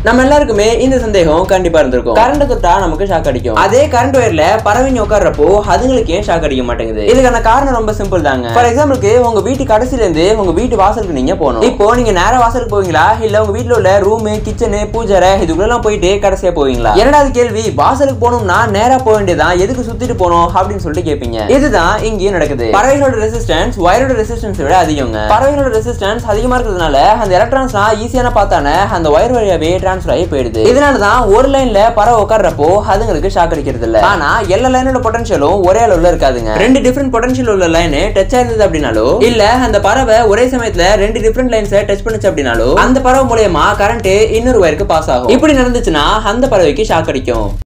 நம்ம எல்லாருக்குமே இந்த சந்தேகம் கண்டிப்பா இருந்திருக்கும் கரண்ட் தொட்டா நமக்கு ஷாக் அடிக்கும் அதே கரண்ட் ஒயர்ல பறவைங்க உட்கார்றப்போ அதுங்களுக்கு ஏன் ஷாக் அடிக்க மாட்டேங்குது இதுக்கான காரணம் ரொம்ப சிம்பிள் தாங்க ஃபார் எக்ஸாம்பிளுக்கு உங்க வீட்டு கடைசில இருந்து உங்க வீட்டு வாசலுக்கு நீங்க போகணும் இப்போ நீங்க நேரா வாசலுக்கு போவீங்களா இல்ல உங்க வீட்ல உள்ள ரூம் கிச்சனு பூஜரை இதுக்குள்ள போயிட்டு கடைசியா போவீங்களா இரண்டாவது கேள்வி வாசலுக்கு போகணும்னா நேரா போக வேண்டியதான் எதுக்கு சுத்திட்டு போகணும் அப்படின்னு சொல்லிட்டு கேட்பீங்க இதுதான் இங்கேயும் நடக்குது பறவைகளோட ரெசிஸ்டன்ஸ் வயரோட ரெசிஸ்டன்ஸ் விட அதிகங்க பறவைகளோட ரெசிஸ்டன்ஸ் அதிகமா இருக்கிறதுனால அந்த எலக்ட்ரான்ஸ்லாம் ஈஸியான பார்த்தானே அந்த வயர் வழியாவே டிரான்ஸ்ஃபர் ஆகி போயிடுது இதனால தான் ஒரு லைன்ல பறவை உட்கார்றப்போ அதுங்களுக்கு ஷாக் அடிக்கிறது இல்ல ஆனா எல்லா லைனோட பொட்டன்ஷியலும் ஒரே அளவுல இருக்காதுங்க ரெண்டு டிஃபரெண்ட் பொட்டன்ஷியல் உள்ள லைன் டச் ஆயிருந்தது அப்படின்னாலோ இல்ல அந்த பறவை ஒரே சமயத்துல ரெண்டு டிஃபரெண்ட் லைன்ஸை டச் பண்ணுச்சு அப்படின்னாலோ அந்த பறவை மூலியமா கரண்ட் இன்னொரு வயருக்கு பாஸ் ஆகும் இப்படி நடந்துச்சுன்னா அந்த பறவைக்கு ஷாக் அடிக்கும்